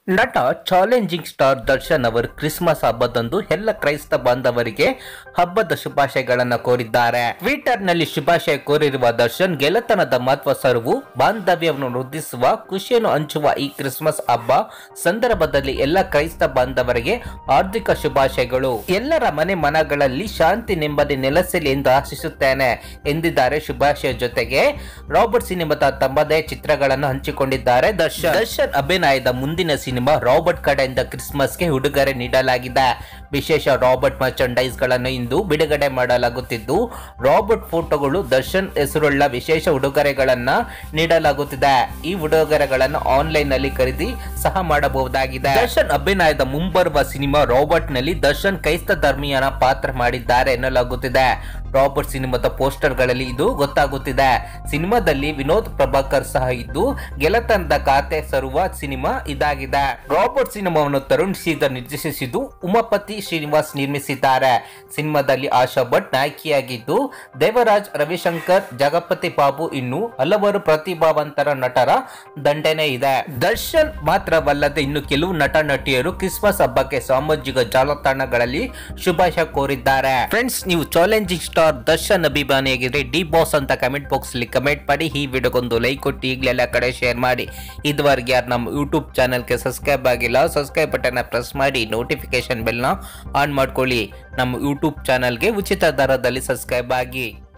ನಟ challenging star Darshan ಅವರು Christmas ಹಬ್ಬದಂದು ಎಲ್ಲ ಕ್ರೈಸ್ತ ಬಾಂಧವರಿಗೆ ಹಬ್ಬದ ಶುಭಾಶಯಗಳನ್ನು ಕೋರಿದ್ದಾರೆ ಟ್ವಿಟರ್ ನಲ್ಲಿ ಶುಭಾಶಯ ಕೋರಿರುವ ದರ್ಶನ್ ಗೆಳೆತನದ ಮಹತ್ವ ಸರುವು ಬಾಂಧವ್ಯವನ್ನು ವೃದ್ಧಿಸುವ ಖುಷಿಯನ್ನು ಹಂಚುವ ಈ ಕ್ರಿಸ್ಮಸ್ ಹಬ್ಬ ಸಂದರ್ಭದಲ್ಲಿ ಎಲ್ಲ ಕ್ರೈಸ್ತ ಬಾಂಧವರಿಗೆ ಹಾರ್ದಿಕ ಶುಭಾಶಯಗಳು ಎಲ್ಲರ ಮನೆ ಮನಗಳಲ್ಲಿ ಶಾಂತಿ ನೆಮ್ಮದಿ ನೆಲೆಸಲಿ ಎಂದು ಆಶಿಸುತ್ತೇನೆ ಎಂದಿದ್ದಾರೆ ಶುಭಾಶಯ ಜೊತೆಗೆ ರಾಬರ್ಟ್ ಸಿನಿಮಾದ ತಮ್ಮದೇ ಚಿತ್ರಗಳನ್ನು ಹಂಚಿಕೊಂಡಿದ್ದಾರೆ ದರ್ಶನ್ ದರ್ಶನ್ ಅಭಿನಯದ ಮುಂದಿನ ಸಿನಿಮಾ ರಾಬರ್ಟ್ ಕಡೆಯಿಂದ ಕ್ರಿಸ್ಮಸ್ಗೆ ಉಡುಗೊರೆ ನೀಡಲಾಗಿದೆ ವಿಶೇಷ ರಾಬರ್ಟ್ ಮರ್ಚಂಡೈಸ್ ಗಳನ್ನು ಇಂದು ಬಿಡುಗಡೆ ಮಾಡಲಾಗುತ್ತಿದ್ದು ರಾಬರ್ಟ್ ಫೋಟೋಗಳು ದರ್ಶನ್ ಹೆಸರುಳ್ಳ ವಿಶೇಷ ಉಡುಗೊರೆಗಳನ್ನ ನೀಡಲಾಗುತ್ತಿದೆ ಈ ಉಡುಗೊರೆಗಳನ್ನು ಆನ್ಲೈನ್ ನಲ್ಲಿ ಖರೀದಿ ಸಹ ಮಾಡಬಹುದಾಗಿದೆ ದರ್ಶನ್ ಅಭಿನಯದ ಮುಂಬರುವ ಸಿನಿಮಾ ರಾಬರ್ಟ್ ನಲ್ಲಿ ದರ್ಶನ್ ಕ್ರೈಸ್ತ ಧರ್ಮೀಯನ ಪಾತ್ರ ಮಾಡಿದ್ದಾರೆ ಎನ್ನಲಾಗುತ್ತಿದೆ ರಾಬರ್ಟ್ ಸಿನಿಮಾದ ಪೋಸ್ಟರ್ ಗಳಲ್ಲಿ ಇದು ಗೊತ್ತಾಗುತ್ತಿದೆ ಸಿನಿಮಾದಲ್ಲಿ ವಿನೋದ್ ಪ್ರಭಾಕರ್ ಸಹ ಇದ್ದು ಗೆಲತನದ ಖಾತೆ ಸರುವ ಸಿನಿಮಾ ಇದಾಗಿದೆ ರಾಬರ್ಟ್ ಸಿನಿಮಾವನ್ನು ತರುಣ್ ಶ್ರೀಧರ್ ನಿರ್ದೇಶಿಸಿದ್ದು ಉಮಾಪತಿ ಶ್ರೀನಿವಾಸ್ ನಿರ್ಮಿಸಿದ್ದಾರೆ ಸಿನಿಮಾದಲ್ಲಿ ಆಶಾ ಭಟ್ ನಾಯಕಿಯಾಗಿದ್ದು ದೇವರಾಜ್ ರವಿಶಂಕರ್ ಜಗಪತಿ ಬಾಬು ಇನ್ನು ಹಲವಾರು ಪ್ರತಿಭಾವಂತರ ನಟರ ದಂಡನೆ ಇದೆ ದರ್ಶನ್ ಮಾತ್ರವಲ್ಲದೆ ಇನ್ನು ಕೆಲವು ನಟ ನಟಿಯರು ಕ್ರಿಸ್ಮಸ್ ಹಬ್ಬಕ್ಕೆ ಸಾಮಾಜಿಕ ಜಾಲತಾಣಗಳಲ್ಲಿ ಶುಭಾಶಯ ಕೋರಿದ್ದಾರೆ ಫ್ರೆಂಡ್ಸ್ ನೀವು ಚಾಲೆಂಜಿಂಗ್ ಸ್ಟಾರ್ ದರ್ಶನ್ ಅಭಿಮಾನಿಯಾಗಿದ್ರೆ ಡಿ ಬಾಸ್ ಅಂತ ಕಮೆಂಟ್ ಬಾಕ್ಸ್ ಅಲ್ಲಿ ಕಮೆಂಟ್ ಮಾಡಿ ಈ ವಿಡಿಯೋಗೊಂದು ಲೈಕ್ ಕೊಟ್ಟು ಈಗಲೇ ಎಲ್ಲ ಕಡೆ ಶೇರ್ ಮಾಡಿ ಇದುವರೆಗೆ ಯಾರು ನಮ್ಮ ಯೂಟ್ಯೂಬ್ ಚಾನಲ್ಗೆ ಸಬ್ಸ್ಕ್ರೈಬ್ ಆಗಿಲ್ಲ ಸಬ್ಸ್ಕ್ರೈಬ್ ಬಟನ್ ಪ್ರೆಸ್ ಮಾಡಿ ನೋಟಿಫಿಕೇಶನ್ ಬೆಲ್ನ ಆನ್ ಮಾಡ್ಕೊಳ್ಳಿ ನಮ್ಮ ಯೂಟ್ಯೂಬ್ ಚಾನಲ್ಗೆ ಉಚಿತ ದರದಲ್ಲಿ ಸಬ್ಸ್ಕ್ರೈಬ್ ಆಗಿ